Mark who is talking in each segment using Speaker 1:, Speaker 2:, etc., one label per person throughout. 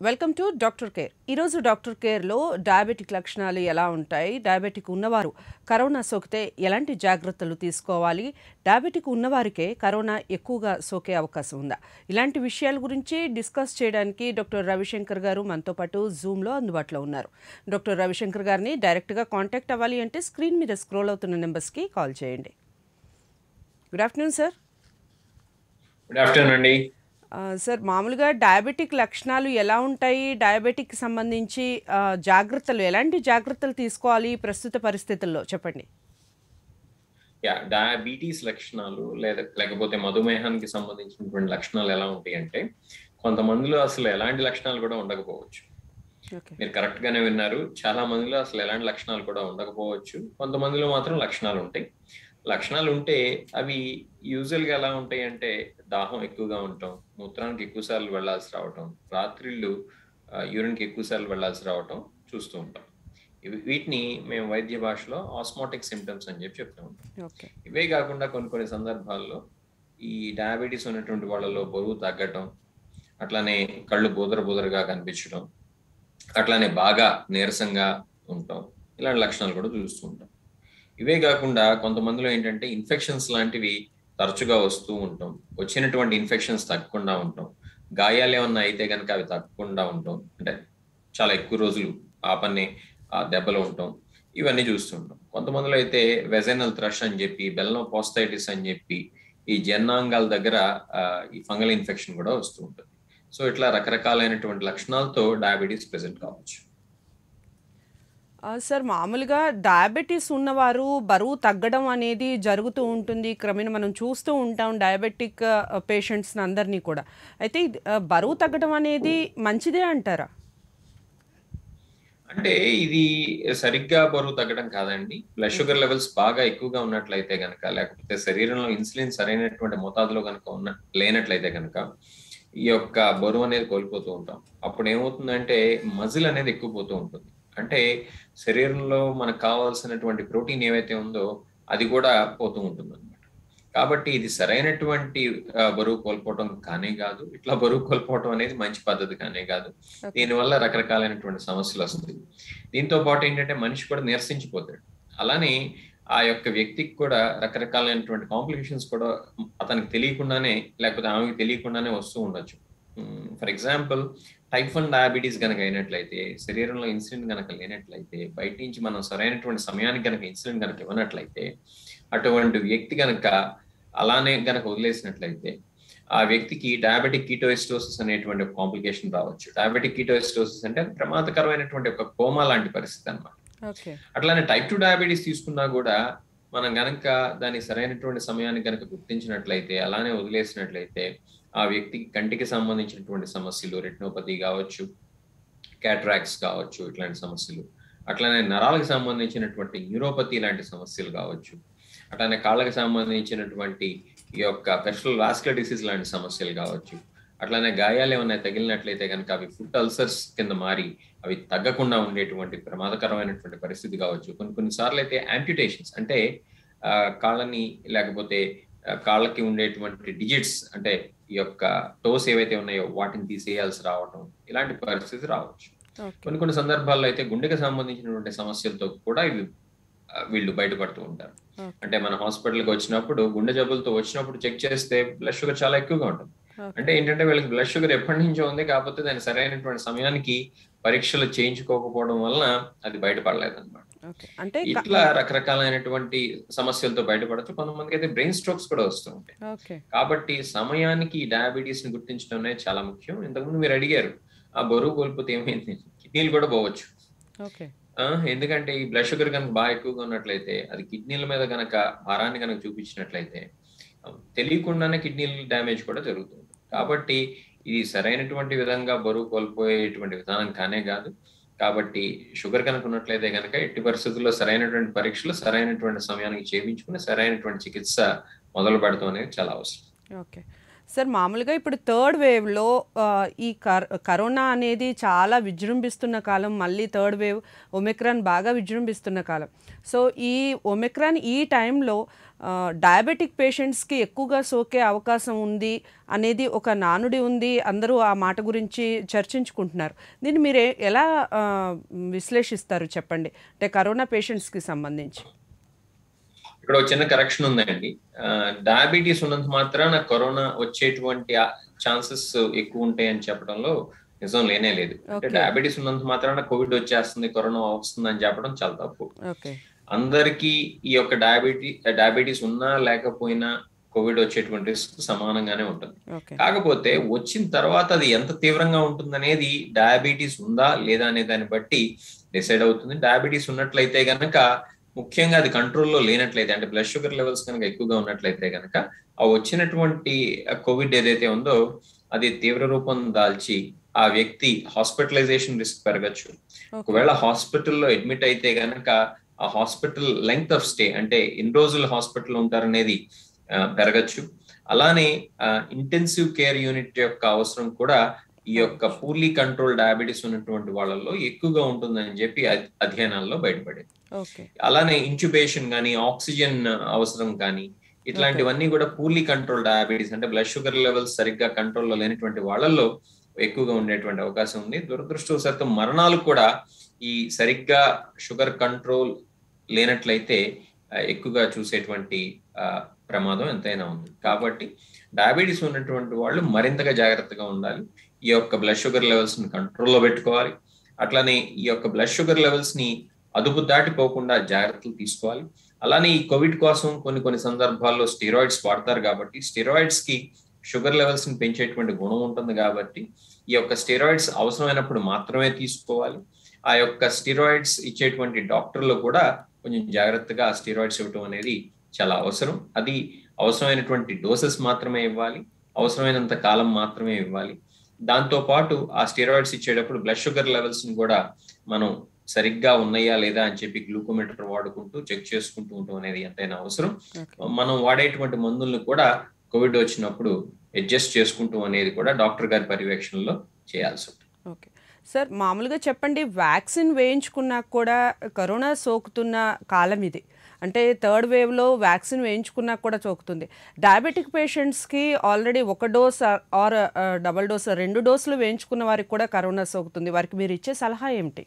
Speaker 1: Welcome to doctor care ఈరోజు doctor కేర్లో diabetic లక్షణాలు ఎలా ఉంటాయి డయాబెటిక్ ఉన్నవారు కరోనా సోకితే ఎలాంటి జాగ్రత్తలు తీసుకోవాలి డయాబెటిక్ ఉన్నవారికే కరోనా ఎక్కువగా సోకే అవకాశం ఉందా ఇలాంటి విషయాల గురించి డిస్కస్ చేయడానికి డాక్టర్ రవిశంకర్ గారు మనతో పాటు జూమ్లో అందుబాటులో ఉన్నారు డాక్టర్ రవిశంకర్ గారిని డైరెక్ట్గా కాంటాక్ట్ అవ్వాలి అంటే స్క్రీన్ మీద స్క్రోల్ అవుతున్న నెంబర్స్కి కాల్ చేయండి good afternoon sir
Speaker 2: good afternoon అండి
Speaker 1: ఆ, సార్ మామూలుగా డయాబెటిక్ లక్షణాలు ఎలా ఉంటాయి డయాబెటిక్ సంబంధించి ఆ, జాగ్రత్తలు ఎలాంటి జాగ్రత్తలు తీసుకోవాలి ప్రస్తుత పరిస్థితుల్లో చెప్పండి
Speaker 2: యా డయాబెటీస్ లక్షణాలు లేదా లేకపోతే మధుమేహానికి సంబంధించినటువంటి లక్షణాలు ఎలా ఉంటాయి అంటే కొంతమందిలో అసలు ఎలాంటి లక్షణాలు కూడా ఉండకపోవచ్చు
Speaker 1: ఓకే
Speaker 2: మీరు కరెక్ట్ గానే విన్నారు చాలా మందిలో అసలు ఎలాంటి లక్షణాలు కూడా ఉండకపోవచ్చు కొంతమందిలో మాత్రం లక్షణాలు ఉంటాయి లక్షణాలు ఉంటే అవి యూజువల్ గా ఎలా ఉంటాయి అంటే దాహం ఎక్కువగా ఉండటం మూత్రానికి ఎక్కువ సార్లు వెళ్లాల్సి రావటం రాత్రిళ్ళు యూరిన్ కి ఎక్కువ సార్లు వెళ్లాల్సి రావటం చూస్తూ ఉంటాం ఇవి వీటిని మేము వైద్య భాషలో ఆస్మాటిక్ సిమ్టమ్స్ అని చెప్పి చెప్తూ ఉంటాం
Speaker 1: ఓకే
Speaker 2: ఇవే కాకుండా కొన్ని కొన్ని సందర్భాల్లో ఈ డయాబెటీస్ ఉన్నటువంటి వాళ్ళలో బరువు తగ్గటం అట్లానే కళ్ళు బోదర బోదరగా కనిపించడం అట్లానే బాగా నీరసంగా ఉంటాం ఇలాంటి లక్షణాలు కూడా చూస్తూ ఉంటాం ఇవే కాకుండా కొంతమందిలో ఏంటంటే ఇన్ఫెక్షన్స్ లాంటివి తరచుగా వస్తూ ఉంటాం వచ్చినటువంటి ఇన్ఫెక్షన్స్ తగ్గకుండా ఉంటాం గాయాలు ఏమన్నా అయితే కనుక అవి తగ్గకుండా ఉంటాం అంటే చాలా ఎక్కువ రోజులు ఆ పని ఆ దెబ్బలు ఉంటాం ఇవన్నీ చూస్తుంటాం కొంతమందిలో అయితే వెజైనల్ థ్రష్ అని చెప్పి బెల్లం పోస్టైటిస్ అని చెప్పి ఈ జన్నాంగాల దగ్గర ఆ, ఈ ఫంగల్ ఇన్ఫెక్షన్ కూడా వస్తూ ఉంటుంది సో ఇట్లా రకరకాలైనటువంటి లక్షణాలతో డయాబెటీస్ ప్రెసెంట్ కావచ్చు
Speaker 1: ఆ, సార్ మామూలుగా డయాబెటీస్ ఉన్నవారు బరువు తగ్గడం అనేది జరుగుతూ ఉంటుంది క్రమేణ మనం చూస్తూ ఉంటాం డయాబెటిక్ పేషెంట్స్ అందరినీ కూడా అయితే ఇది, ఆ, బరువు తగ్గడం అనేది మంచిదే అంటారా
Speaker 2: అంటే ఇది సరిగ్గా బరువు తగ్గడం కాదండి బ్లడ్ షుగర్ లెవెల్స్ బాగా ఎక్కువగా ఉన్నట్లయితే కనుక లేకపోతే శరీరంలో ఇన్సులిన్ సరైనటువంటి మోతాదులో కనుక ఉన్న లేనట్లయితే కనుక ఈ యొక్క బరువు అనేది కోల్పోతూ ఉంటాం అప్పుడు ఏమవుతుందంటే మజిల్ అనేది ఎక్కువ పోతూ ఉంటుంది అంటే శరీరంలో మనకు కావాల్సినటువంటి ప్రోటీన్ ఏవైతే ఉందో అది కూడా పోతూ ఉంటుంది అనమాట కాబట్టి ఇది సరైనటువంటి ఆ, బరువు కోల్పోవటం కానే కాదు ఇట్లా బరువు కోల్పోవటం అనేది మంచి పద్ధతి కానే కాదు దీనివల్ల రకరకాలైనటువంటి సమస్యలు వస్తాయి దీంతో పాటు ఏంటంటే మనిషి కూడా నీరసించిపోతాడు అలానే ఆ యొక్క వ్యక్తికి కూడా రకరకాలైనటువంటి కాంప్లికేషన్స్ కూడా అతనికి తెలియకుండానే లేకపోతే ఆమెకి తెలియకుండానే వస్తూ ఉండొచ్చు for example type one diabetes కనుక అయినట్లయితే శరీరంలో ఇన్సులిన్ కనుక లేనట్లయితే బయట నుంచి మనం సరైనటువంటి సమయానికి కనుక ఇన్సులిన్ కనుక ఇవ్వనట్లయితే అటువంటి వ్యక్తి కనుక అలానే కనుక వదిలేసినట్లయితే ఆ వ్యక్తికి డయాబెటిక్ కీటోఎస్టోసిస్ అనేటువంటి ఒక కాంప్లికేషన్ రావచ్చు డయాబెటిక్ కీటోఎస్టోసిస్ అంటే అది ప్రమాదకరమైనటువంటి ఒక కోమా లాంటి పరిస్థితి అన్నమాట
Speaker 1: ఓకే
Speaker 2: అట్లానే టైప్ టూ డయాబెటీస్ తీసుకున్నా కూడా మనం గనక దాని సరైనటువంటి సమయాన్ని కనుక గుర్తించినట్లయితే అలానే వదిలేసినట్లయితే ఆ వ్యక్తికి కంటికి సంబంధించినటువంటి సమస్యలు రెటినోపతి కావచ్చు క్యాట్రాక్స్ కావచ్చు ఇట్లాంటి సమస్యలు అట్లానే నరాలకు సంబంధించినటువంటి న్యూరోపతి లాంటి సమస్యలు కావచ్చు అట్లానే కాళ్ళకి సంబంధించినటువంటి ఈ యొక్క పెర్సనల్ వాస్కులర్ డిసీజ్ లాంటి సమస్యలు కావచ్చు అట్లానే గాయాలు ఏమైనా తగిలినట్లయితే కనుక అవి ఫుట్ అల్సర్స్ కింద మారి అవి తగ్గకుండా ఉండేటువంటి ప్రమాదకరమైనటువంటి పరిస్థితి కావచ్చు కొన్ని కొన్నిసార్లు అయితే యాంప్యుటేషన్స్ అంటే ఆ, కాళ్ళని లేకపోతే ఆ, కాళ్ళకి ఉండేటువంటి డిజిట్స్ అంటే ఈ యొక్క టోస్ ఏవైతే ఉన్నాయో వాటిని తీసేయాల్సి రావటం ఇలాంటి పరిస్థితి రావచ్చు
Speaker 1: ఓకే
Speaker 2: కొన్ని కొన్ని సందర్భాల్లో అయితే గుండెకి సంబంధించినటువంటి సమస్యలతో కూడా ఇవి ఆ, వీళ్ళు బయటపడుతూ ఉంటారు
Speaker 1: Okay.
Speaker 2: అంటే మన హాస్పిటల్కి వచ్చినప్పుడు గుండె జబ్బులతో వచ్చినప్పుడు చెక్ చేస్తే బ్లడ్ షుగర్ చాలా ఎక్కువగా ఉంటుంది
Speaker 1: Okay.
Speaker 2: అంటే ఏంటంటే వీళ్ళకి బ్లడ్ షుగర్ ఎప్పటి నుంచో ఉంది కాకపోతే దాని సరైనటువంటి సమయానికి పరీక్షలు చేయించుకోకపోవడం వలన అది బయటపడలేదు అనమాట
Speaker 1: ఓకే అంటే క-
Speaker 2: ఇట్లా రకరకాలైనటువంటి సమస్యలతో బయటపడచ్చు కొంతమందికి అయితే బ్రెయిన్ స్ట్రోక్స్ కూడా వస్తూ ఉంటాయి
Speaker 1: ఓకే
Speaker 2: కాబట్టి సమయానికి డయాబెటీస్ ని గుర్తించడం అనేది చాలా ముఖ్యం ఇంతకుముందు మీరు అడిగారు ఆ బరువు కోల్పోతే ఏమైంది కిడ్నీలు కూడా పోవచ్చు
Speaker 1: ఓకే
Speaker 2: ఆ, ఎందుకంటే ఈ బ్లడ్ షుగర్ కనుక బాగా ఎక్కువగా ఉన్నట్లయితే అది కిడ్నీల మీద కనుక భారాన్ని కనుక చూపించినట్లయితే ఆ, తెలియకుండానే కిడ్నీల డ్యామేజ్ కూడా జరుగుతుంది కాబట్టి ఇది సరైనటువంటి విధంగా బరువు కోల్పోయేటువంటి విధానం కానే కాదు కాబట్టి షుగర్ కనుక ఉన్నట్లయితే కనుక ఎట్టి పరిస్థితుల్లో సరైనటువంటి పరీక్షలు సరైనటువంటి సమయానికి చేయించుకుని సరైనటువంటి చికిత్స మొదలు పెడతాం అనేది చాలా అవసరం
Speaker 1: ఓకే సార్ మామూలుగా ఇప్పుడు థర్డ్ వేవ్లో ఆ, ఈ కర్ కరోనా అనేది చాలా విజృంభిస్తున్న కాలం మళ్ళీ థర్డ్ వేవ్ ఒమిక్రాన్ బాగా విజృంభిస్తున్న కాలం సో ఈ ఒమిక్రాన్ ఈ టైంలో ఆ, డయాబెటిక్ పేషెంట్స్కి ఎక్కువగా సోకే అవకాశం ఉంది అనేది ఒక నానుడి ఉంది అందరూ ఆ మాట గురించి చర్చించుకుంటున్నారు దీన్ని మీరు ఏ- ఎలా ఆ, విశ్లేషిస్తారు చెప్పండి అంటే కరోనా పేషెంట్స్కి సంబంధించి
Speaker 2: ఇక్కడ ఒక చిన్న కరెక్షన్ ఉందండి డయాబెటీస్ ఉన్నంత మాత్రాన కరోనా వచ్చేటువంటి ఛాన్సెస్ ఎక్కువ ఉంటాయి అని చెప్పడంలో నిజం లేనే లేదు అంటే
Speaker 1: Okay.
Speaker 2: డయాబెటీస్ ఉన్నంత మాత్రాన కోవిడ్ వచ్చేస్తుంది కరోనా వస్తుంది అని చెప్పడం చాలా తప్పు
Speaker 1: ఓకే
Speaker 2: అందరికీ ఈ యొక్క డయాబెటీ డయాబెటీస్ ఉన్నా లేకపోయినా కోవిడ్ వచ్చేటువంటి రిస్క్ సమానంగానే ఉంటుంది
Speaker 1: ఓకే
Speaker 2: కాకపోతే వచ్చిన తర్వాత అది ఎంత తీవ్రంగా ఉంటుందనేది డయాబెటీస్ ఉందా లేదా అనే దాన్ని బట్టి డిసైడ్ అవుతుంది డయాబెటీస్ ఉన్నట్లయితే గనక ముఖ్యంగా అది కంట్రోల్లో లేనట్లయితే అంటే బ్లడ్ షుగర్ లెవెల్స్ కనుక ఎక్కువగా ఉన్నట్లయితే గనక ఆ వచ్చినటువంటి కోవిడ్ ఏదైతే ఉందో అది తీవ్ర రూపం దాల్చి ఆ వ్యక్తి హాస్పిటలైజేషన్ రిస్క్ పెరగచ్చు
Speaker 1: ఓకే
Speaker 2: ఒకవేళ హాస్పిటల్లో అడ్మిట్ అయితే గనక ఆ హాస్పిటల్ లెంగ్త్ ఆఫ్ స్టే అంటే ఎన్ని రోజులు హాస్పిటల్ ఉంటారనేది ఆ, పెరగచ్చు అలానే ఇంటెన్సివ్ కేర్ యూనిట్ యొక్క అవసరం కూడా ఈ యొక్క పూర్లీ కంట్రోల్ డయాబెటీస్ ఉన్నటువంటి వాళ్ళల్లో ఎక్కువగా ఉంటుందని చెప్పి అధ్- అధ్యయనాల్లో బయటపడింది
Speaker 1: ఓకే
Speaker 2: అలానే ఇంక్యుబేషన్ కానీ ఆక్సిజన్ అవసరం కానీ ఇట్లాంటివన్నీ కూడా పూర్లీ కంట్రోల్ డయాబెటీస్ అంటే బ్లడ్ షుగర్ లెవెల్స్ సరిగ్గా కంట్రోల్లో లేనటువంటి వాళ్ళల్లో ఎక్కువగా ఉండేటువంటి అవకాశం ఉంది దురదృష్టవశాత్తు మరణాలు కూడా ఈ సరిగ్గా షుగర్ కంట్రోల్ లేనట్లయితే ఆ, ఎక్కువగా చూసేటువంటి ఆ, ప్రమాదం ఎంతైనా ఉంది కాబట్టి డయాబెటీస్ ఉన్నటువంటి వాళ్ళు మరింతగా జాగ్రత్తగా ఉండాలి ఈ యొక్క బ్లడ్ షుగర్ లెవెల్స్ ని కంట్రోల్లో పెట్టుకోవాలి అట్లానే ఈ యొక్క బ్లడ్ షుగర్ లెవెల్స్ ని అదుపు దాటిపోకుండా జాగ్రత్తలు తీసుకోవాలి అలానే ఈ కోవిడ్ కోసం కొన్ని కొన్ని సందర్భాల్లో స్టీరాయిడ్స్ వాడతారు కాబట్టి స్టీరాయిడ్స్ కి షుగర్ లెవెల్స్ ని పెంచేటువంటి గుణం ఉంటుంది కాబట్టి ఈ యొక్క స్టీరాయిడ్స్ అవసరమైనప్పుడు మాత్రమే తీసుకోవాలి ఆ యొక్క స్టీరాయిడ్స్ ఇచ్చేటువంటి డాక్టర్లు కూడా కొంచెం జాగ్రత్తగా ఆ స్టీరాయిడ్స్ ఇవ్వటం అనేది చాలా అవసరం అది అవసరమైనటువంటి డోసెస్ మాత్రమే ఇవ్వాలి అవసరమైనంత కాలం మాత్రమే ఇవ్వాలి దాంతో పాటు ఆ స్టీరాయిడ్స్ ఇచ్చేటప్పుడు బ్లడ్ షుగర్ లెవెల్స్ ని కూడా మనం సరిగ్గా ఉన్నాయా లేదా అని చెప్పి గ్లూకోమీటర్ వాడుకుంటూ చెక్ చేసుకుంటూ ఉండటం అనేది ఎంతైనా అవసరం
Speaker 1: ఓకే
Speaker 2: మనం వాడేటువంటి మందులను కూడా కోవిడ్ వచ్చినప్పుడు అడ్జస్ట్ చేసుకుంటూ అనేది కూడా డాక్టర్ గారి పర్యవేక్షణలో చేయాల్సి ఉంటుంది
Speaker 1: ఓకే సార్ మామూలుగా చెప్పండి వ్యాక్సిన్ వేయించుకున్నా కూడా కరోనా సోకుతున్న కాలం ఇది అంటే థర్డ్ వేవ్లో వ్యాక్సిన్ వేయించుకున్నా కూడా సోకుతుంది డయాబెటిక్ పేషెంట్స్కి ఆల్రెడీ ఒక డోస్ ఆర్ డబల్ డోస్ రెండు డోసులు వేయించుకున్న వారికి కూడా కరోనా సోకుతుంది వారికి మీరు ఇచ్చే సలహా ఏమిటి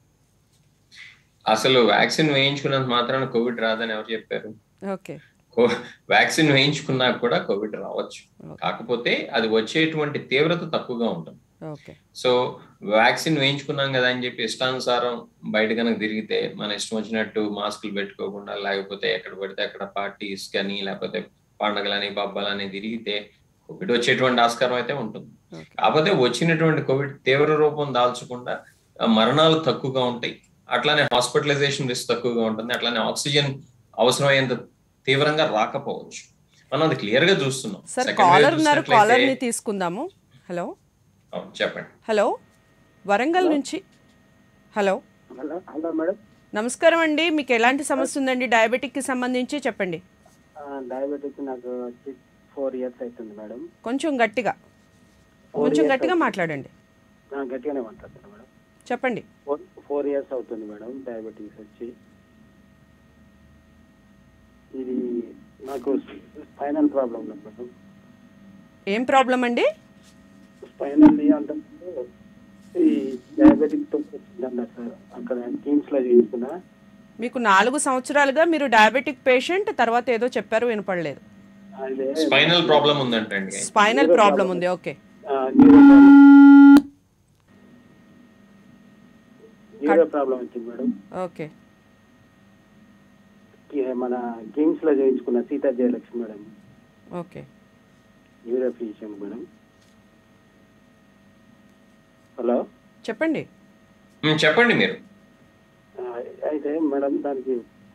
Speaker 2: అసలు వ్యాక్సిన్ వేయించుకున్నంత మాత్రాన కోవిడ్ రాదని ఎవరు చెప్పారు
Speaker 1: ఓకే
Speaker 2: వ్యాక్సిన్ వేయించుకున్నా కూడా కోవిడ్ రావచ్చు కాకపోతే అది వచ్చేటువంటి తీవ్రత తక్కువగా ఉంటుంది
Speaker 1: ఓకే
Speaker 2: సో వ్యాక్సిన్ వేయించుకున్నాం కదా అని చెప్పి ఇష్టానుసారం బయట కనుక తిరిగితే మన ఇష్టం వచ్చినట్టు మాస్కులు పెట్టుకోకుండా లేకపోతే ఎక్కడ పడితే అక్కడ పార్టీస్ కానీ లేకపోతే పండగలని పబ్బాలని తిరిగితే కోవిడ్ వచ్చేటువంటి ఆస్కారం అయితే ఉంటుంది
Speaker 1: ఓకే
Speaker 2: కాకపోతే వచ్చినటువంటి కోవిడ్ తీవ్ర రూపం దాల్చకుండా ఆ, మరణాలు తక్కువగా ఉంటాయి అట్లానే హాస్పిటలైజేషన్ రిస్క్ తక్కువగా ఉంటుంది అట్లానే ఆక్సిజన్ అవసరమైనంత తీవ్రంగా రాకపోవచ్చు మనం అది క్లియర్ గా చూస్తున్నాం
Speaker 1: సార్
Speaker 2: Second wave
Speaker 1: కాలర్ ఉన్నారు
Speaker 2: చూసినట్లయితే-
Speaker 1: కాలర్ని తీసుకుందాము హలో
Speaker 2: అవును, చెప్పండి
Speaker 1: హలో వరంగల్ నుంచి హలో
Speaker 3: హలో హలో మేడం
Speaker 1: నమస్కారం అండి మీకు ఎలాంటి సమస్య ఉందండి డయాబెటిక్కి సంబంధించి చెప్పండి
Speaker 3: డయాబెటిక్ నాకు వచ్చి ఫోర్ ఇయర్స్ అవుతుంది మేడం
Speaker 1: కొంచెం గట్టిగా
Speaker 3: Four
Speaker 1: కొంచెం
Speaker 3: years
Speaker 1: గట్టిగా
Speaker 3: అవుతుంది.
Speaker 1: మాట్లాడండి
Speaker 3: ఆ, గట్టిగానే మాట్లాడుతున్నా మేడం
Speaker 1: చెప్పండి
Speaker 3: ఫోర్ ఫోర్ ఇయర్స్ అవుతుంది మేడం డయాబెటీస్ వచ్చి ఇది నాకు స్పైనల్ ప్రాబ్లం ఉంది మేడం
Speaker 1: ఏం ప్రాబ్లం అండి
Speaker 3: స్పైనల్ అంతకుముందు ఈ డయాబెటిక్ తో వచ్చిందన్నారు సార్ అక్కడ టీమ్స్ లో చూపించుకున్నా
Speaker 1: మీకు నాలుగు సంవత్సరాలుగా మీరు డయాబెటిక్ పేషెంట్ తర్వాత ఏదో చెప్పారు వినపడలేదు
Speaker 3: అదే
Speaker 2: స్పైనల్ ప్రాబ్లం ఉందంటండి
Speaker 1: స్పైనల్ ప్రాబ్లం ఉంది ఓకే
Speaker 3: న్యూరో న్యూరో ప్రాబ్లం వచ్చింది మేడం
Speaker 1: ఓకే
Speaker 3: కి- మన కిమ్స్ లో చేయించుకున్న Seetha Jayalakshmi madam
Speaker 1: okay
Speaker 3: neuro physician madam hello
Speaker 1: చెప్పండి
Speaker 2: ఉమ్, చెప్పండి మీరు
Speaker 3: ఆ, అయితే మేడం దానికి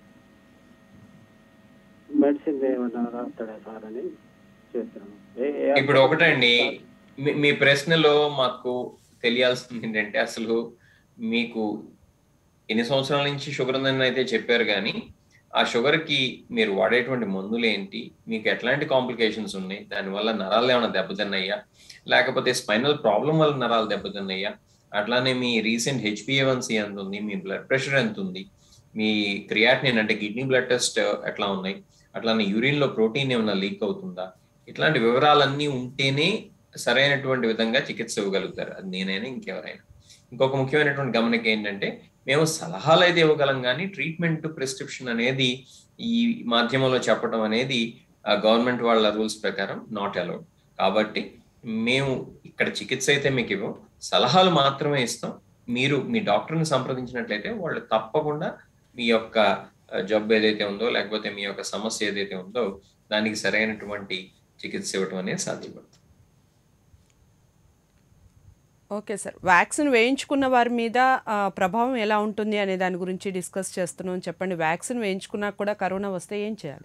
Speaker 3: మెడిసిన్ ఏమన్నా రాస్తాడా సార్ అని చేస్తాను ఏ- ఏ-
Speaker 2: ఇప్పుడు ఒకటండి మీ- మీ ప్రశ్నలో మాకు తెలియాల్సింది ఏంటంటే అసలు మీకు ఎన్ని సంవత్సరాల నుంచి షుగర్ ఉందని అయితే చెప్పారు కానీ ఆ షుగర్ కి మీరు వాడేటువంటి మందులు ఏంటి మీకు ఎట్లాంటి కాంప్లికేషన్స్ ఉన్నాయి దానివల్ల నరాలు ఏమైనా దెబ్బతిన్నాయా లేకపోతే స్పైనల్ ప్రాబ్లం వల్ల నరాలు దెబ్బతిన్నాయా అట్లానే మీ రీసెంట్ హెచ్పిఏవన్సీ ఎంత ఉంది మీ బ్లడ్ ప్రెషర్ ఎంత ఉంది మీ క్రియాటినిన్ అంటే కిడ్నీ బ్లడ్ టెస్ట్ ఎట్లా ఉన్నాయి అట్లానే యూరిన్ లో ప్రోటీన్ ఏమైనా లీక్ అవుతుందా ఇట్లాంటి వివరాలన్నీ ఉంటేనే సరైనటువంటి విధంగా చికిత్స ఇవ్వగలుగుతారు అది నేనైనా ఇంకెవరైనా ఇంకొక ముఖ్యమైనటువంటి గమనిక ఏంటంటే మేము సలహాలు అయితే ఇవ్వగలం కానీ ట్రీట్మెంట్ ప్రిస్క్రిప్షన్ అనేది ఈ మాధ్యమంలో చెప్పడం అనేది గవర్నమెంట్ వాళ్ళ రూల్స్ ప్రకారం నాట్ అలౌడ్ కాబట్టి మేము ఇక్కడ చికిత్స అయితే మీకు ఇవ్వం సలహాలు మాత్రమే ఇస్తాం మీరు మీ డాక్టర్ని సంప్రదించినట్లయితే వాళ్ళు తప్పకుండా మీ యొక్క జబ్బు ఏదైతే ఉందో లేకపోతే మీ యొక్క సమస్య ఏదైతే ఉందో దానికి సరైనటువంటి చికిత్స ఇవ్వడం అనేది సాధ్యపడుతుంది
Speaker 1: ఓకే సార్ వ్యాక్సిన్ వేయించుకున్న వారి మీద ఆ, ప్రభావం ఎలా ఉంటుంది అనే దాని గురించి డిస్కస్ చేస్తున్నాం చెప్పండి వ్యాక్సిన్ వేయించుకున్నా కూడా కరోనా వస్తే ఏం చేయాలి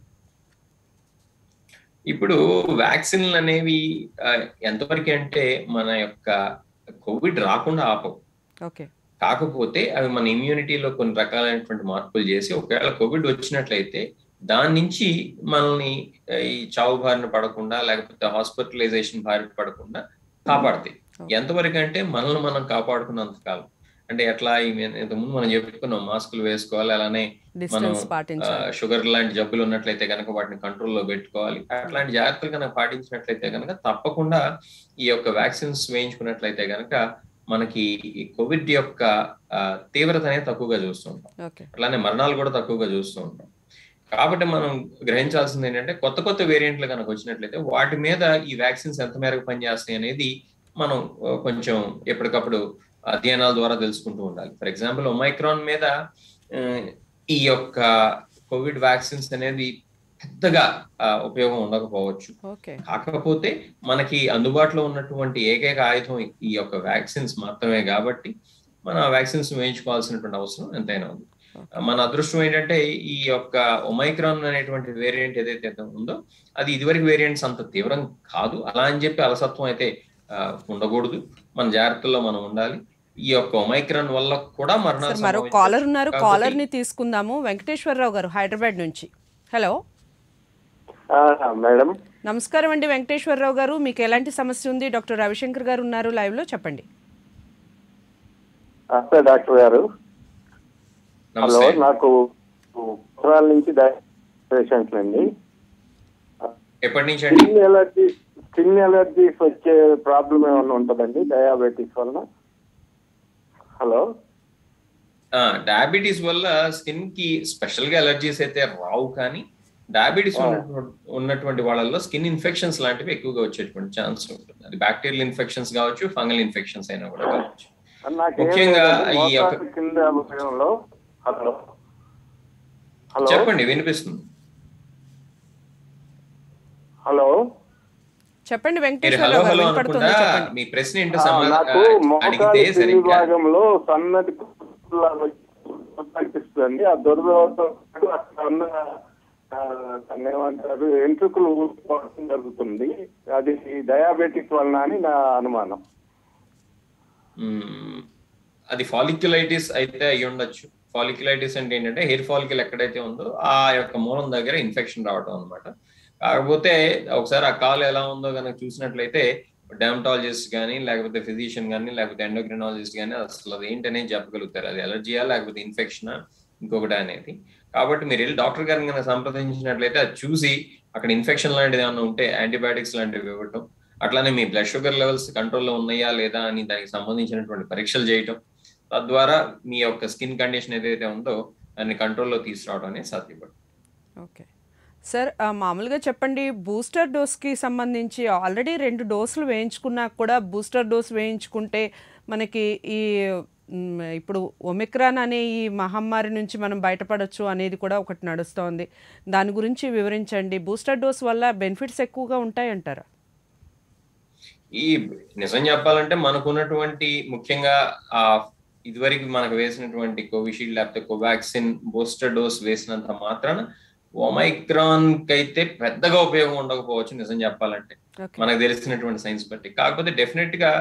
Speaker 2: ఇప్పుడు వ్యాక్సిన్లు అనేవి ఆ, ఎంతవరకు అంటే మన యొక్క కోవిడ్ రాకుండా ఆపవు
Speaker 1: ఓకే
Speaker 2: కాకపోతే అవి మన ఇమ్యూనిటీలో కొన్ని రకాలైనటువంటి మార్పులు చేసి ఒకవేళ కోవిడ్ వచ్చినట్లయితే దాని నుంచి మనల్ని ఆ, ఈ చావు బారిన పడకుండా లేకపోతే హాస్పిటలైజేషన్ బారిన పడకుండా కాపాడతాయి ఎంతవరకు అంటే మనల్ని మనం కాపాడుకున్నంత కాలం అంటే ఎట్లా ఈ మీ- ఇంతకుముందు మనం చెప్పుకున్నాం మాస్కులు వేసుకోవాలి అలానే
Speaker 1: డిస్టెన్స్ పాటించాలి
Speaker 2: షుగర్ లాంటి జబ్బులు ఉన్నట్లయితే కనుక వాటిని కంట్రోల్లో పెట్టుకోవాలి అట్లాంటి జాగ్రత్తలు కనుక పాటించినట్లయితే కనుక తప్పకుండా ఈ యొక్క వ్యాక్సిన్స్ వేయించుకున్నట్లయితే కనుక మనకి ఈ కోవిడ్ యొక్క ఆ, తీవ్రత అనేది తక్కువగా చూస్తూ ఉంటాం
Speaker 1: ఓకే
Speaker 2: అట్లానే మరణాలు కూడా తక్కువగా చూస్తూ ఉంటాం కాబట్టి మనం గ్రహించాల్సింది ఏంటంటే కొత్త కొత్త వేరియంట్లు కనుక వచ్చినట్లయితే వాటి మీద ఈ వ్యాక్సిన్స్ ఎంత మేరకు పనిచేస్తాయి అనేది మనం ఆ, కొంచెం ఎప్పటికప్పుడు అధ్యయనాల ద్వారా తెలుసుకుంటూ ఉండాలి ఫర్ ఎగ్జాంపుల్ ఒమైక్రాన్ మీద ఆ, ఈ యొక్క కోవిడ్ వ్యాక్సిన్స్ అనేది పెద్దగా ఆ, ఉపయోగం ఉండకపోవచ్చు
Speaker 1: ఓకే
Speaker 2: కాకపోతే మనకి అందుబాటులో ఉన్నటువంటి ఏకైక ఆయుధం ఈ యొక్క వ్యాక్సిన్స్ మాత్రమే కాబట్టి మన వ్యాక్సిన్స్ వేయించుకోవాల్సినటువంటి అవసరం ఎంతైనా ఉంది మన అదృష్టం ఏంటంటే ఈ యొక్క ఒమైక్రాన్ అనేటువంటి వేరియంట్ ఏదైతే ఉందో అది ఇదివరకు వేరియంట్స్ అంత తీవ్రం కాదు అలా అని చెప్పి అలసత్వం అయితే ఆ, ఉండకూడదు మన జాగ్రత్తల్లో మనం ఉండాలి ఈ యొక్క ఒమైక్రాన్ వల్ల కూడా మరణాలు
Speaker 1: సార్ మరో
Speaker 2: సంభవించవచ్చు.
Speaker 1: కాలర్ ఉన్నారు
Speaker 2: కాబట్టి-
Speaker 1: కాలర్ ని తీసుకుందాము వెంకటేశ్వరరావు గారు హైదరాబాద్ నుంచి హలో
Speaker 3: మేడం
Speaker 1: నమస్కారం అండి వెంకటేశ్వరరావు గారు మీకు ఎలాంటి సమస్య ఉంది డాక్టర్ రవిశంకర్ గారు ఉన్నారు లైవ్ లో చెప్పండి
Speaker 3: నమస్తే డాక్టర్ గారు హలో
Speaker 2: నమస్తే
Speaker 3: నాకు పురాల నుంచి పేషెంట్లు అండి
Speaker 2: ఎప్పటి నుంచి అండి
Speaker 3: స్కిన్ ఎలర్జీ స్కిన్ ఎలర్జీస్ వచ్చే ప్రాబ్లం ఏమైనా ఉంటుందండి డయాబెటీస్ వలన హలో
Speaker 2: డయాబెటీస్ వల్ల స్కిన్ కి స్పెషల్ గా ఎలర్జీస్ అయితే రావు కానీ డయాబెటీస్ ఉన్నటువంటి ఉన్నటువంటి వాళ్ళల్లో స్కిన్ ఇన్ఫెక్షన్స్ లాంటివి ఎక్కువగా వచ్చేటువంటి ఛాన్స్ ఉంటుంది అది బ్యాక్టీరియల్ ఇన్ఫెక్షన్స్ కావచ్చు ఫంగల్ ఇన్ఫెక్షన్స్ అయినా కూడా కావచ్చు
Speaker 3: నాకేం
Speaker 2: ముఖ్యంగా
Speaker 3: లేదండి,
Speaker 2: ఈ యొక్క-
Speaker 3: మోకాలు కింద భాగంలో హలో హలో
Speaker 2: చెప్పండి వినిపిస్తుంది
Speaker 3: హలో
Speaker 1: చెప్పండి
Speaker 2: మీరు హలో
Speaker 1: వెంకటేశ్వరరావు గారు
Speaker 2: హలో
Speaker 1: వినపడుతుంది
Speaker 2: అనుకుంటా
Speaker 1: చెప్పండి
Speaker 2: మీ ప్రశ్న ఏంటో
Speaker 3: ఆ,
Speaker 2: సమాధానం
Speaker 3: నాకు
Speaker 2: అడిగితే
Speaker 3: మోకాలు కింది
Speaker 2: సరిగ్గా
Speaker 3: భాగంలో సన్నటి కుర్చీలాగా కనిపిస్తుంది ఆ దురదతో పాటు అక్కడ ఉన్న ఆ, దాన్ని ఏమంటారు ఎంట్రుకలు ఊడిపోవడం జరుగుతుంది అది డయాబెటిక్ వలన అని నా అనుమానం
Speaker 2: మ్మ్. అది ఫాలిక్యులైటిస్ అయితే అయి ఉండొచ్చు ఫాలిక్యులైటిస్ అంటే ఏంటంటే హెయిర్ ఫాలిక్యుల్ ఎక్కడైతే ఉందో ఆ యొక్క మూలం దగ్గర ఇన్ఫెక్షన్ రావడం అన్నమాట కాకపోతే ఒకసారి ఆ కాలు ఎలా ఉందో కనుక చూసినట్లయితే డెమటాలజిస్ట్ కానీ లేకపోతే ఫిజిషియన్ కానీ లేకపోతే ఎండోక్రినాలజిస్ట్ కానీ అసలు అది ఏంటనేది చెప్పగలుగుతారు అది ఎలర్జీయా లేకపోతే ఇన్ఫెక్షనా ఇంకొకటి అనేది కాబట్టి మీరు వెళ్ళి డాక్టర్ గారిని కనుక సంప్రదించినట్లయితే అది చూసి అక్కడ ఇన్ఫెక్షన్ లాంటిది ఏమైనా ఉంటే యాంటీబయాటిక్స్ లాంటివి ఇవ్వటం అట్లానే మీ బ్లడ్ షుగర్ లెవెల్స్ కంట్రోల్లో ఉన్నాయా లేదా అని దానికి సంబంధించినటువంటి పరీక్షలు చేయటం తద్వారా మీ యొక్క స్కిన్ కండిషన్ ఏదైతే ఉందో దాన్ని కంట్రోల్లో తీసుకురావడం అనేది సాధ్యపడుతుంది
Speaker 1: ఓకే సార్ ఆ, మామూలుగా చెప్పండి బూస్టర్ డోస్కి సంబంధించి ఆల్రెడీ రెండు డోసులు వేయించుకున్నా కూడా బూస్టర్ డోస్ వేయించుకుంటే మనకి ఈ మ్, ఇప్పుడు ఒమిక్రాన్ అనే ఈ మహమ్మారి నుంచి మనం బయటపడొచ్చు అనేది కూడా ఒకటి నడుస్తోంది దాని గురించి వివరించండి బూస్టర్ డోస్ వల్ల బెనిఫిట్స్ ఎక్కువగా ఉంటాయంటారా
Speaker 2: ఈ నిజం చెప్పాలంటే మనకున్నటువంటి ముఖ్యంగా ఆ ఇదివరకు మనకు వేసినటువంటి కోవిషీల్డ్ లేకపోతే కోవాక్సిన్ బూస్టర్ డోస్ వేసినంత మాత్రాన ఒమైక్రాన్ అయితే పెద్దగా ఉపయోగం ఉండకపోవచ్చు నిజం చెప్పాలంటే
Speaker 1: ఓకే
Speaker 2: మనకు తెలిసినటువంటి సైన్స్ బట్టి కాకపోతే డెఫినెట్ గా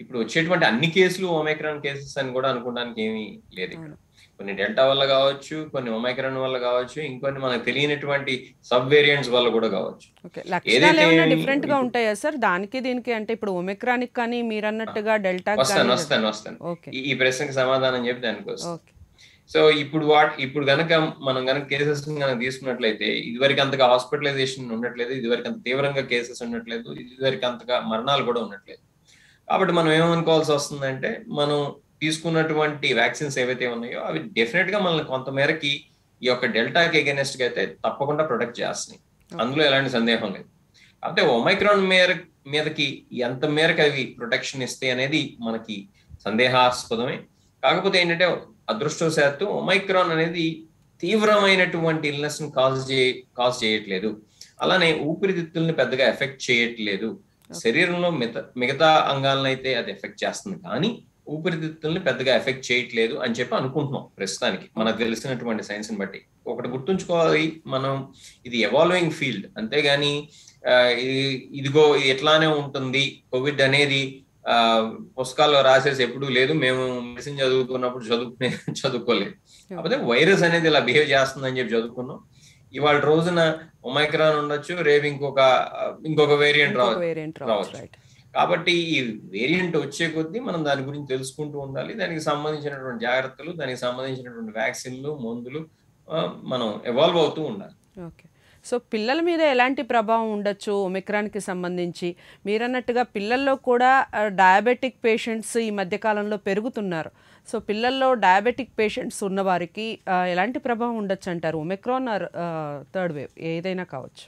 Speaker 2: ఇప్పుడు వచ్చేటువంటి అన్ని కేసులు ఒమైక్రాన్ కేసెస్ అని కూడా అనుకోవడానికి ఏమీ లేదు ఇక్కడ కొన్ని డెల్టా వల్ల కావచ్చు కొన్ని ఒమైక్రాన్ వల్ల కావచ్చు ఇంకొన్ని మనకు తెలియనటువంటి సబ్ వేరియంట్స్ వల్ల కూడా కావచ్చు
Speaker 1: ఓకే లక్షణాలు
Speaker 2: ఏదైతే
Speaker 1: ఏమైనా
Speaker 2: ఈ-
Speaker 1: డిఫరెంట్ గా ఉంటాయా సార్ దానికి దీనికి అంటే ఇప్పుడు ఒమిక్రానిక్ కానీ మీరు అన్నట్టుగా డెల్టా
Speaker 2: వస్తాను వస్తాను వస్తాను
Speaker 1: ఓకే
Speaker 2: ఈ- ఈ ప్రశ్నకి సమాధానం చెప్పి దానికి వస్తాను
Speaker 1: ఓకే
Speaker 2: సో ఇప్పుడు వాట్ ఇప్పుడు గనక మనం గనక కేసెస్ కనుక తీసుకున్నట్లయితే ఇదివరకు అంతగా హాస్పిటలైజేషన్ ఉండట్లేదు ఇదివరకు అంత తీవ్రంగా కేసెస్ ఉండట్లేదు ఇదివరకు అంతగా మరణాలు కూడా ఉండట్లేదు కాబట్టి మనం ఏమనుకోవాల్సి వస్తుందంటే మనం తీసుకున్నటువంటి వ్యాక్సిన్స్ ఏవైతే ఉన్నాయో అవి డెఫినెట్ గా మనల్ని కొంతమేరకి ఈ యొక్క డెల్టాకి ఎగెనెస్ట్ గా అయితే తప్పకుండా ప్రొటెక్ట్ చేస్తున్నాయి అందులో ఎలాంటి సందేహం లేదు అంటే ఒమైక్రాన్ మేర మీదకి ఎంత మేరకు అవి ప్రొటెక్షన్ ఇస్తాయి అనేది మనకి సందేహాస్పదమే కాకపోతే ఏంటంటే అదృష్టవశాత్తు ఒమైక్రాన్ అనేది తీవ్రమైనటువంటి ఇల్నెస్ ని కాజ్ చే కాజ్ చేయట్లేదు అలానే ఊపిరితిత్తుల్ని పెద్దగా ఎఫెక్ట్ చేయట్లేదు శరీరంలో మిగతా మిగతా అంగాలను అయితే అది ఎఫెక్ట్ చేస్తుంది కానీ ఊపిరితిత్తుల్ని పెద్దగా ఎఫెక్ట్ చేయట్లేదు అని చెప్పి అనుకుంటున్నాం ప్రస్తుతానికి మనకు తెలిసినటువంటి సైన్స్ ని బట్టి ఒకటి గుర్తుంచుకోవాలి మనం ఇది ఎవాల్వింగ్ ఫీల్డ్ అంతేగాని ఆ, ఇది- ఇదిగో ఇది ఎట్లానే ఉంటుంది కోవిడ్ అనేది ఆ పుస్తకాల్లో రాసేసి ఎప్పుడు లేదు మేము మెడిసిన్ చదువుకున్నప్పుడు చదువుకునే చదువుకోలేదు కాకపోతే వైరస్ అనేది ఇలా బిహేవ్ చేస్తుందని చెప్పి చదువుకున్నాం ఇవాళ రోజున ఒమైక్రాన్ ఉండొచ్చు రేపు ఇంకొక ఇంకొక వేరియంట్
Speaker 1: ఇంకొక
Speaker 2: రావచ్చు
Speaker 1: వేరియంట్ రావచ్చు
Speaker 2: రావచ్చు.
Speaker 1: రైట్
Speaker 2: కాబట్టి ఈ వేరియంట్ వచ్చే కొద్దీ మనం దాని గురించి తెలుసుకుంటూ ఉండాలి దానికి సంబంధించినటువంటి జాగ్రత్తలు దానికి సంబంధించినటువంటి వ్యాక్సిన్లు మందులు ఆ, మనం ఎవాల్వ్ అవుతూ ఉండాలి
Speaker 1: ఓకే సో పిల్లల మీద ఎలాంటి ప్రభావం ఉండొచ్చు ఒమిక్రాన్కి సంబంధించి మీరన్నట్టుగా పిల్లల్లో కూడా డయాబెటిక్ పేషెంట్స్ ఈ మధ్య కాలంలో పెరుగుతున్నారు సో పిల్లల్లో డయాబెటిక్ పేషెంట్స్ ఉన్నవారికి ఆ, ఎలాంటి ప్రభావం ఉండొచ్చు అంటారు ఒమిక్రాన్ ఆర్ థర్డ్ వేవ్ ఏదైనా కావచ్చు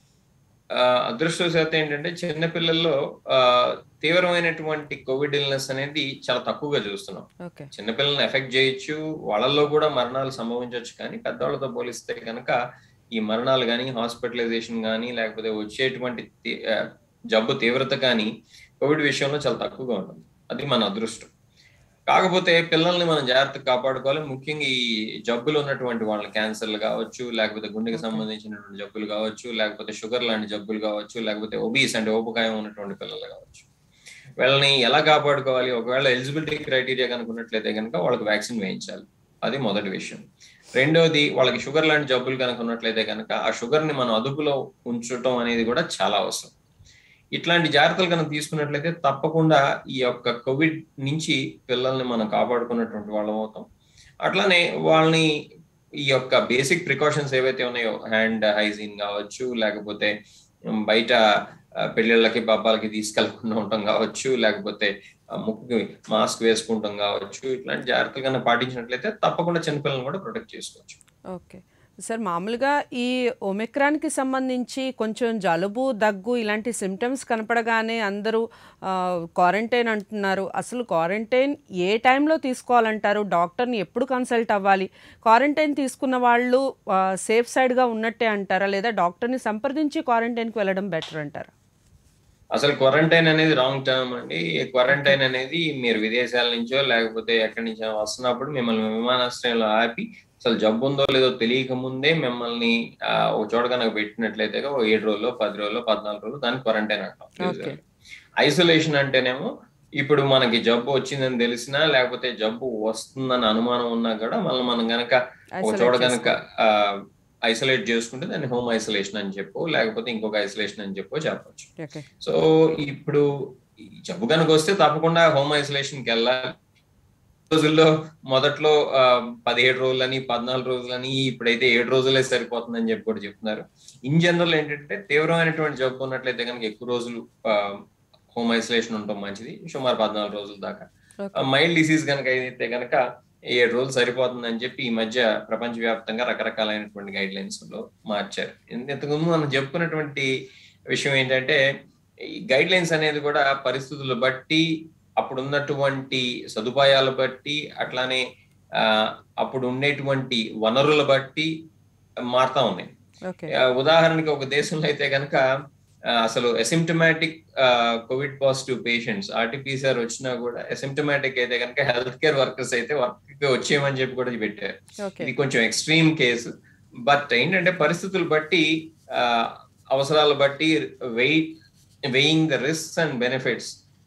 Speaker 2: ఆ, అదృష్టవశాత్తు ఏంటంటే చిన్న పిల్లల్లో ఆ, తీవ్రమైనటువంటి కోవిడ్ ఇల్నెస్ అనేది చాలా తక్కువగా చూస్తున్నాం
Speaker 1: ఓకే
Speaker 2: చిన్నపిల్లల్ని ఎఫెక్ట్ చేయొచ్చు వాళ్ళల్లో కూడా మరణాలు సంభవించవచ్చు కానీ పెద్దవాళ్ళతో పోలిస్తే కనుక ఈ మరణాలు కానీ హాస్పిటలైజేషన్ కానీ లేకపోతే వచ్చేటువంటి తీ- ఆ, జబ్బు తీవ్రత కానీ కోవిడ్ విషయంలో చాలా తక్కువగా ఉంటుంది అది మన అదృష్టం కాకపోతే పిల్లల్ని మనం జాగ్రత్తగా కాపాడుకోవాలి ముఖ్యంగా ఈ జబ్బులు ఉన్నటువంటి వాళ్ళ క్యాన్సర్లు కావచ్చు లేకపోతే గుండెకి
Speaker 1: Okay.
Speaker 2: సంబంధించినటువంటి జబ్బులు కావచ్చు లేకపోతే షుగర్ లాంటి జబ్బులు కావచ్చు లేకపోతే ఒబీస్ అంటే ఊపకాయం ఉన్నటువంటి పిల్లలు కావచ్చు వీళ్ళని ఎలా కాపాడుకోవాలి ఒకవేళ ఎలిజిబిలిటీ క్రైటీరియా కనుక ఉన్నట్లయితే కనుక వాళ్ళకి వ్యాక్సిన్ వేయించాలి అది మొదటి విషయం రెండోది వాళ్ళకి షుగర్ లాంటి జబ్బులు కనుక ఉన్నట్లయితే కనుక ఆ షుగర్ ని మనం అదుపులో ఉంచటం అనేది కూడా చాలా అవసరం ఇట్లాంటి జాగ్రత్తలు కనుక తీసుకున్నట్లయితే తప్పకుండా ఈ యొక్క కోవిడ్ నుంచి పిల్లల్ని మనం కాపాడుకున్నటువంటి వాళ్ళం అవుతాం అట్లానే వాళ్ళని ఈ యొక్క బేసిక్ ప్రికాషన్స్ ఏవైతే ఉన్నాయో హ్యాండ్ హైజీన్ కావచ్చు లేకపోతే ఉమ్, బయట ఆ, పెళ్ళిళ్ళకి పబ్బాలకి తీసుకెళ్లకుండా ఉండటం కావచ్చు లేకపోతే ఆ, ముక్కుకి మాస్క్ వేసుకుంటాం కావచ్చు ఇట్లాంటి జాగ్రత్తలు కనుక పాటించినట్లయితే తప్పకుండా చిన్నపిల్లల్ని కూడా ప్రొటెక్ట్ చేసుకోవచ్చు
Speaker 1: ఓకే సార్ మామూలుగా ఈ ఒమిక్రాన్కి సంబంధించి కొంచెం జలుబు దగ్గు ఇలాంటి సిమ్టమ్స్ కనపడగానే అందరూ క్వారంటైన్ అంటున్నారు అసలు క్వారంటైన్ ఏ టైంలో తీసుకోవాలంటారు డాక్టర్ని ఎప్పుడు కన్సల్ట్ అవ్వాలి క్వారంటైన్ తీసుకున్న వాళ్ళు సేఫ్ సైడ్గా ఉన్నట్టే అంటారా లేదా డాక్టర్ని సంప్రదించి క్వారంటైన్కి వెళ్ళడం బెటర్ అంటారా
Speaker 2: అసలు క్వారంటైన్ అనేది రాంగ్ టర్మ్ అండి క్వారంటైన్ అనేది మీరు విదేశాల నుంచో లేకపోతే ఎక్కడి నుంచో వస్తున్నప్పుడు మిమ్మల్ని విమానాశ్రయంలో ఆపి అసలు జబ్బు ఉందో లేదో తెలియక ముందే మిమ్మల్ని ఆ, ఒక చోట కనుక పెట్టినట్లయితే ఓ ఏడు రోజులు పది రోజులు పద్నాలుగు రోజులు దాన్ని క్వారంటైన్
Speaker 1: Okay.
Speaker 2: అంటాం ఐసోలేషన్ అంటేనేమో ఇప్పుడు మనకి జబ్బు వచ్చిందని తెలిసినా లేకపోతే జబ్బు వస్తుందని అనుమానం ఉన్నా కూడా మళ్ళీ మనం గనక ఒక చోట
Speaker 1: Isolate
Speaker 2: కనుక ఐసోలేట్ చేసుకుంటే దాన్ని హోమ్ ఐసోలేషన్ అని చెప్పు లేకపోతే ఇంకొక ఐసోలేషన్ అని చెప్పు చెప్పొచ్చు
Speaker 1: ఓకే
Speaker 2: సో ఇప్పుడు ఈ జబ్బు కనుక వస్తే తప్పకుండా హోమ్ ఐసోలేషన్ కి వెళ్ళాలి రోజుల్లో మొదట్లో ఆ, పదిహేడు రోజులని పద్నాలుగు రోజులని ఇప్పుడైతే ఏడు రోజులే సరిపోతుందని చెప్పి కూడా చెప్తున్నారు ఇన్ జనరల్ ఏంటంటే తీవ్రమైనటువంటి జబ్బు ఉన్నట్లయితే కనుక ఎక్కువ రోజులు హోమ్ ఐసోలేషన్ ఉండటం మంచిది సుమారు పద్నాలుగు రోజుల దాకా
Speaker 1: ఓకే
Speaker 2: మైల్డ్ డిసీజ్ కనుక అయితే కనుక ఏడు రోజులు సరిపోతుందని చెప్పి ఈ మధ్య ప్రపంచవ్యాప్తంగా రకరకాలైనటువంటి గైడ్ లైన్స్ లో మార్చారు ఇంతకుముందు మనం చెప్పుకున్నటువంటి విషయం ఏంటంటే ఈ గైడ్ లైన్స్ అనేది కూడా పరిస్థితులు బట్టి అప్పుడు ఉన్నటువంటి సదుపాయాలు బట్టి అట్లానే ఆ, అప్పుడు ఉండేటువంటి వనరుల బట్టి మారుతా ఉన్నాయి
Speaker 1: ఓకే
Speaker 2: ఆ, ఉదాహరణకి ఒక దేశంలో అయితే కనుక అసలు asymptomatic covid positive patients RTPCR వచ్చినా కూడా అసిమ్టమాటిక్ అయితే కనుక హెల్త్ కేర్ వర్కర్స్ అయితే వర్క్ వచ్చేయమని చెప్పి కూడా పెట్టారు
Speaker 1: ఓకే
Speaker 2: ఇది కొంచెం ఎక్స్ట్రీమ్ కేసు బట్ ఏంటంటే పరిస్థితులు బట్టి ఆ, అవసరాలు బట్టి weigh weighing the risks and benefits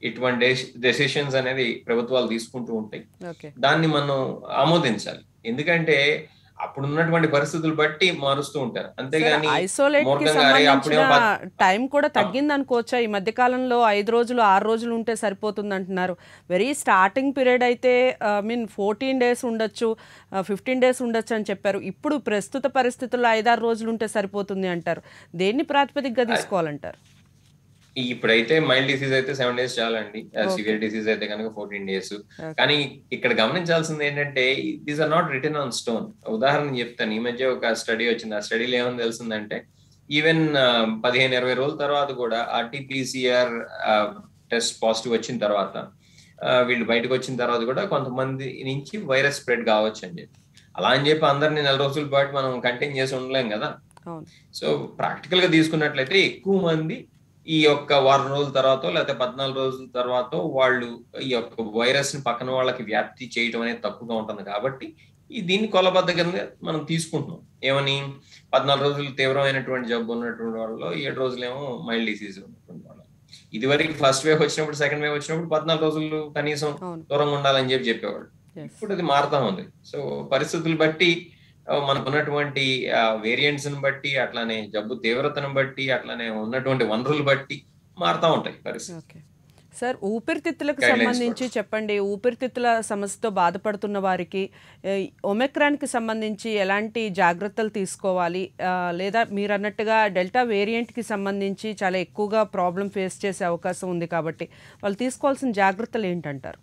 Speaker 2: ఇటువంటి డెసిషన్స్ అనేది ప్రభుత్వాలు తీసుకుంటూ ఉంటాయి
Speaker 1: ఓకే
Speaker 2: దాన్ని మనం ఆమోదించాలి ఎందుకంటే అప్పుడు ఉన్నటువంటి పరిస్థితులు బట్టి మారుస్తూ ఉంటారు అంతేగాని
Speaker 1: ఐసోలేట్ కి
Speaker 2: మూర్ఖంగా అరే అప్పుడేమో
Speaker 1: సంబంధించిన
Speaker 2: పద్-
Speaker 1: టైం కూడా తగ్గింది అనుకోవచ్చా ఈ మధ్య కాలంలో ఐదు రోజులు ఆరు రోజులు ఉంటే సరిపోతుంది అంటున్నారు వెరీ స్టార్టింగ్ పీరియడ్ అయితే మీన్ ఫోర్టీన్ డేస్ ఉండొచ్చు ఫిఫ్టీన్ డేస్ ఉండొచ్చు అని చెప్పారు ఇప్పుడు ప్రస్తుత పరిస్థితుల్లో ఐదారు రోజులు ఉంటే సరిపోతుంది అంటారు దేన్ని ప్రాతిపదికగా తీసుకోవాలంటారు
Speaker 2: ఇప్పుడైతే మైల్డ్ డిసీజ్ అయితే సెవెన్ డేస్ చాలండి సివియర్ డిసీజ్ అయితే కనుక ఫోర్టీన్ డేస్ కానీ ఇక్కడ గమనించాల్సింది ఏంటంటే these are not written on stone ఉదాహరణ చెప్తాను ఈ మధ్య ఒక స్టడీ వచ్చింది ఆ స్టడీలో ఏమని తెలిసిందంటే ఈవెన్ పదిహేను ఇరవై రోజుల తర్వాత కూడా ఆర్టీపీసీఆర్ టెస్ట్ పాజిటివ్ వచ్చిన తర్వాత ఆ, వీళ్ళు బయటకు వచ్చిన తర్వాత కూడా కొంతమంది నుంచి వైరస్ స్ప్రెడ్ కావచ్చు అని చెప్పి అలా అని చెప్పి అందరిని నెల రోజుల పాటు మనం కంటైన్ చేసి ఉండలేం కదా
Speaker 1: అవును
Speaker 2: సో ప్రాక్టికల్ గా తీసుకున్నట్లయితే ఎక్కువ మంది ఈ యొక్క వారం రోజుల తర్వాత లేకపోతే పద్నాలుగు రోజుల తర్వాత వాళ్ళు ఈ యొక్క వైరస్ ని పక్కన వాళ్ళకి వ్యాప్తి చేయడం అనేది తక్కువగా ఉంటుంది కాబట్టి ఈ దీన్ని కొలబద్దకంగా మనం తీసుకుంటున్నాం ఏమని పద్నాలుగు రోజులు తీవ్రమైనటువంటి జబ్బు ఉన్నటువంటి వాళ్ళలో ఏడు రోజులేమో మైల్డ్ డిసీజ్ ఉన్నటువంటి వాళ్ళు ఇది వరకు ఫస్ట్ వేవ్ వచ్చినప్పుడు సెకండ్ వేవ్ వచ్చినప్పుడు పద్నాలుగు రోజులు కనీసం
Speaker 1: అవును
Speaker 2: దూరంగా ఉండాలని చెప్పి చెప్పేవాళ్ళు
Speaker 1: Yes.
Speaker 2: ఇప్పుడు అది మారుతా ఉంది సో పరిస్థితులు బట్టి ఆ, మనకు ఉన్నటువంటి వేరియంట్స్ ని బట్టి అట్లానే జబ్బు తీవ్రతను బట్టి అట్లానే ఉన్నటువంటి వనరులు బట్టి మారుతా ఉంటాయి పరిస్థితి
Speaker 1: ఓకే సార్ ఊపిరితిత్తులకు
Speaker 2: Guidelines
Speaker 1: సంబంధించి చెప్పండి ఊపిరితిత్తుల సమస్యతో బాధపడుతున్న వారికి ఏ, ఒమిక్రాన్కి సంబంధించి ఎలాంటి జాగ్రత్తలు తీసుకోవాలి ఆ, లేదా మీరు అన్నట్టుగా డెల్టా వేరియంట్కి సంబంధించి చాలా ఎక్కువగా ప్రాబ్లం ఫేస్ చేసే అవకాశం ఉంది కాబట్టి వాళ్ళు తీసుకోవాల్సిన జాగ్రత్తలు ఏంటంటారు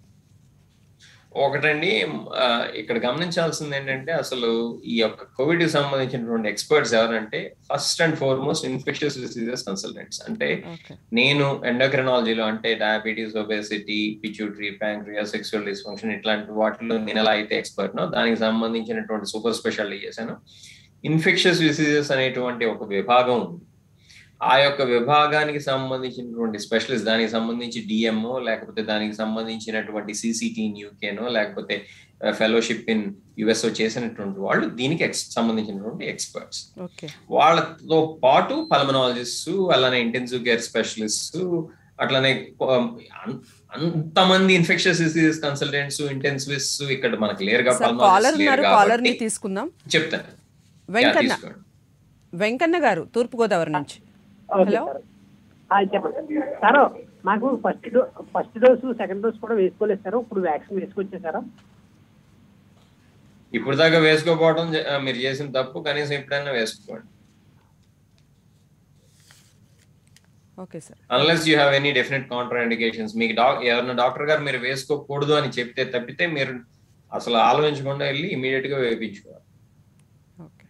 Speaker 2: ఒకటండి ఆ, ఇక్కడ గమనించాల్సింది ఏంటంటే అసలు ఈ యొక్క కోవిడ్ కి సంబంధించినటువంటి ఎక్స్పర్ట్స్ ఎవరంటే first and foremost infectious diseases consultants అంటే
Speaker 1: ఓకే
Speaker 2: నేను ఎండోక్రినాలజీలో అంటే diabetes obesity pituitary pancreas sexual dysfunction ఇట్లాంటి వాటిలో నేను ఎలా అయితే ఎక్స్పర్ట్ నో దానికి సంబంధించినటువంటి సూపర్ స్పెషాలిటీ చేశాను ఇన్ఫెక్షస్ డిసీజెస్ అనేటువంటి ఒక విభాగం ఉంది ఆ యొక్క విభాగానికి సంబంధించినటువంటి స్పెషలిస్ట్ దానికి సంబంధించి డిఎంఓ లేకపోతే దానికి సంబంధించినటువంటి సిసిటి యూకేనో లేకపోతే ఫెలోషిప్ ఇన్ యుఎస్ఓ చేసినటువంటి వాళ్ళు దీనికి ex- సంబంధించినటువంటి ఎక్స్పర్ట్స్
Speaker 1: ఓకే
Speaker 2: వాళ్ళతో పాటు పల్మనాలజిస్ట్ అలానే ఇంటెన్సివ్ కేర్ స్పెషలిస్ట్ అట్లానే um, అన్- అంతమంది ఇన్ఫెక్షన్స్ డిసీజెస్ కన్సల్టెంట్స్ ఇంటెన్సివిస్ట్ ఇక్కడ మనకు లేరుగా
Speaker 1: సార్ కాలర్
Speaker 2: pulmonologists లేరు
Speaker 1: ఉన్నారు కాలర్ ని
Speaker 2: కాబట్టి
Speaker 1: తీసుకుందాం
Speaker 2: చెప్తాను Yeah,
Speaker 1: వెంకన్న
Speaker 2: తీసుకోండి
Speaker 1: వెంకన్న గారు తూర్పుగోదావరి నుంచి
Speaker 4: ఓకే
Speaker 1: హలో
Speaker 4: సార్ ఆ, చెప్పండి సార్ మాకు ఫస్ట్ డో ఫస్ట్ డోసు సెకండ్ డోస్ కూడా వేసుకోలేదు సార్ ఇప్పుడు వ్యాక్సిన్ వేసుకొచ్చేసారా
Speaker 2: ఇప్పుడు దాకా వేసుకోకపోవడం జ- ఆ, మీరు చేసిన తప్పు కనీసం ఎప్పుడైనా వేసుకోండి
Speaker 1: okay sir
Speaker 2: unless you have any definite contraindications మీకు డాక్ ఎవరైనా డాక్టర్ గారు మీరు వేసుకోకూడదు అని చెప్తే తప్పితే మీరు అసలు ఆలోచించకుండా వెళ్ళి ఇమీడియట్ గా వేయించుకోవాలి
Speaker 1: ఓకే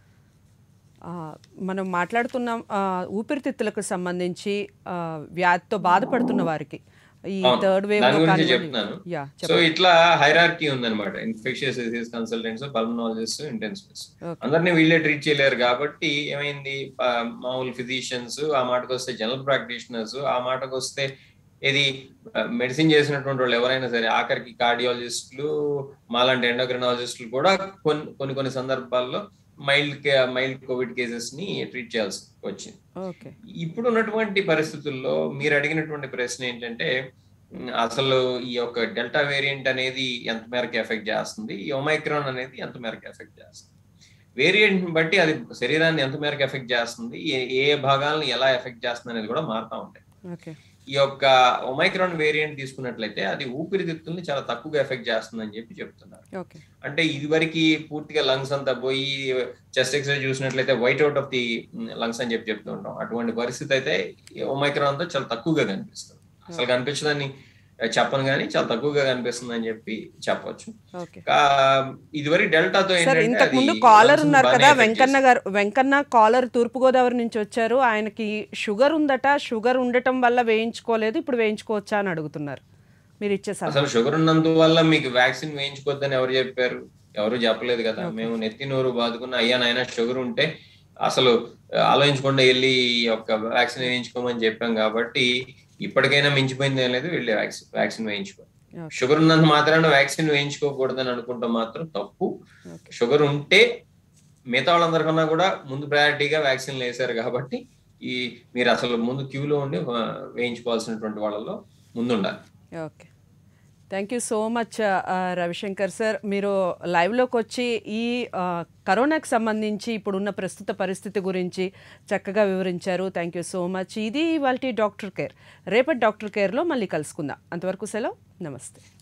Speaker 1: ఆ, మనం మాట్లాడుతున్నాం ఆ, ఊపిరితిత్తులకు సంబంధించి ఆ, వ్యాధితో బాధపడుతున్న వారికి ఈ
Speaker 2: అవును.
Speaker 1: థర్డ్ వేవ్
Speaker 2: దాని గురించి చెప్తున్నాను
Speaker 1: యా
Speaker 2: సో ఇట్లా హైరార్కీ ఉందన్నమాట infectious disease consultants pulmonologist intensivist
Speaker 1: Okay.
Speaker 2: అందరినీ వీళ్ళే ట్రీట్ చేయలేరు కాబట్టి ఏమైంది ఆ, మామూలు ఫిజిషియన్స్ ఆ మాటకు వస్తే జనరల్ ప్రాక్టీషనర్స్ ఆ మాటకు వస్తే ఇది మెడిసిన్ చేసినటువంటి వాళ్ళు ఎవరైనా సరే ఆఖరికి కార్డియాలజిస్టులు మాలాంటి ఎండోక్రినాలజిస్టులు కూడా కొన్ని కొన్ని కొన్ని సందర్భాల్లో మైల్డ్ మైల్డ్ కోవిడ్ కేసెస్ ని ట్రీట్ చేయాల్సి వచ్చింది
Speaker 1: ఓకే
Speaker 2: ఇప్పుడు ఉన్నటువంటి పరిస్థితుల్లో మీరు అడిగినటువంటి ప్రశ్న ఏంటంటే ఉమ్, అసలు ఈ యొక్క డెల్టా వేరియంట్ అనేది ఎంత మేరకు ఎఫెక్ట్ చేస్తుంది ఈ ఒమైక్రాన్ అనేది ఎంత మేరకు ఎఫెక్ట్ చేస్తుంది వేరియంట్ బట్టి అది శరీరాన్ని ఎంత మేరకు ఎఫెక్ట్ చేస్తుంది ఏ ఏ భాగాలను ఎలా ఎఫెక్ట్ చేస్తుంది అనేది కూడా మారుతూ ఉంటాయి
Speaker 1: ఓకే
Speaker 2: ఈ యొక్క ఒమైక్రాన్ వేరియంట్ తీసుకున్నట్లయితే అది ఊపిరితిత్తుల్ని చాలా తక్కువగా ఎఫెక్ట్ చేస్తుందని చెప్పి చెప్తున్నారు
Speaker 1: ఓకే
Speaker 2: అంటే ఇదివరకు పూర్తిగా లంగ్స్ అంతా పోయి చెస్ట్ ఎక్స్రే చూసినట్లయితే white out of the lungs అని చెప్పి చెప్తూ ఉంటాం అటువంటి పరిస్థితి అయితే ఒమైక్రాన్ తో చాలా తక్కువగా కనిపిస్తుంది అసలు కనిపించదని చెప్పను కానీ చాలా తక్కువగా కనిపిస్తుంది అని చెప్పి చెప్పొచ్చు
Speaker 1: ఓకే
Speaker 2: ఇదివరకు డెల్టాతో
Speaker 1: సార్
Speaker 2: ఏంటంటే
Speaker 1: ఇంతకు
Speaker 2: అది
Speaker 1: ముందు కాలర్
Speaker 2: lungs ని
Speaker 1: ఉన్నారు
Speaker 2: బాగానే
Speaker 1: కదా
Speaker 2: affect
Speaker 1: వెంకన్న
Speaker 2: చేస్తుంది.
Speaker 1: గారు వెంకన్న కాలర్ తూర్పుగోదావరి నుంచి వచ్చారు ఆయనకి షుగర్ ఉందట షుగర్ ఉండటం వల్ల వేయించుకోలేదు ఇప్పుడు వేయించుకోవచ్చా అని అడుగుతున్నారు మీరు ఇచ్చే సలహా
Speaker 2: అసలు షుగర్ ఉన్నందువల్ల మీకు వ్యాక్సిన్ వేయించుకోవద్దని ఎవరు చెప్పారు ఎవరు చెప్పలేదు కదా మేము నెత్తి నోరు బాదుకున్న అయ్యా నాయన షుగర్ ఉంటే అసలు ఆలోచించకుండా వెళ్ళి ఈ యొక్క వ్యాక్సిన్ వేయించుకోమని చెప్పాం కాబట్టి ఇప్పటికైనా మించిపోయింది ఏం లేదు వెళ్ళి వ్యాక్సిన్ వ్యాక్సిన్ వేయించుకో
Speaker 1: Okay.
Speaker 2: షుగర్ ఉన్నంత మాత్రాన వ్యాక్సిన్ వేయించుకోకూడదని అనుకుంటే మాత్రం తప్పు
Speaker 1: Okay.
Speaker 2: షుగర్ ఉంటే మిగతా వాళ్ళందరికన్నా కూడా ముందు ప్రయారిటీగా వ్యాక్సిన్లు వేశారు కాబట్టి ఈ మీరు అసలు ముందు క్యూలో ఉండి ఆ, వేయించుకోవాల్సినటువంటి వాళ్ళలో ముందుండాలి
Speaker 1: okay thank you so much Ravishankar sir మీరు లైవ్లోకి వచ్చి ఈ ఆ, కరోనాకు సంబంధించి ఇప్పుడున్న ప్రస్తుత పరిస్థితి గురించి చక్కగా వివరించారు థ్యాంక్ యూ సో మచ్ ఇది ఇవాళ డాక్టర్ కేర్ రేపటి డాక్టర్ కేర్లో మళ్ళీ కలుసుకుందాం అంతవరకు సెలవు నమస్తే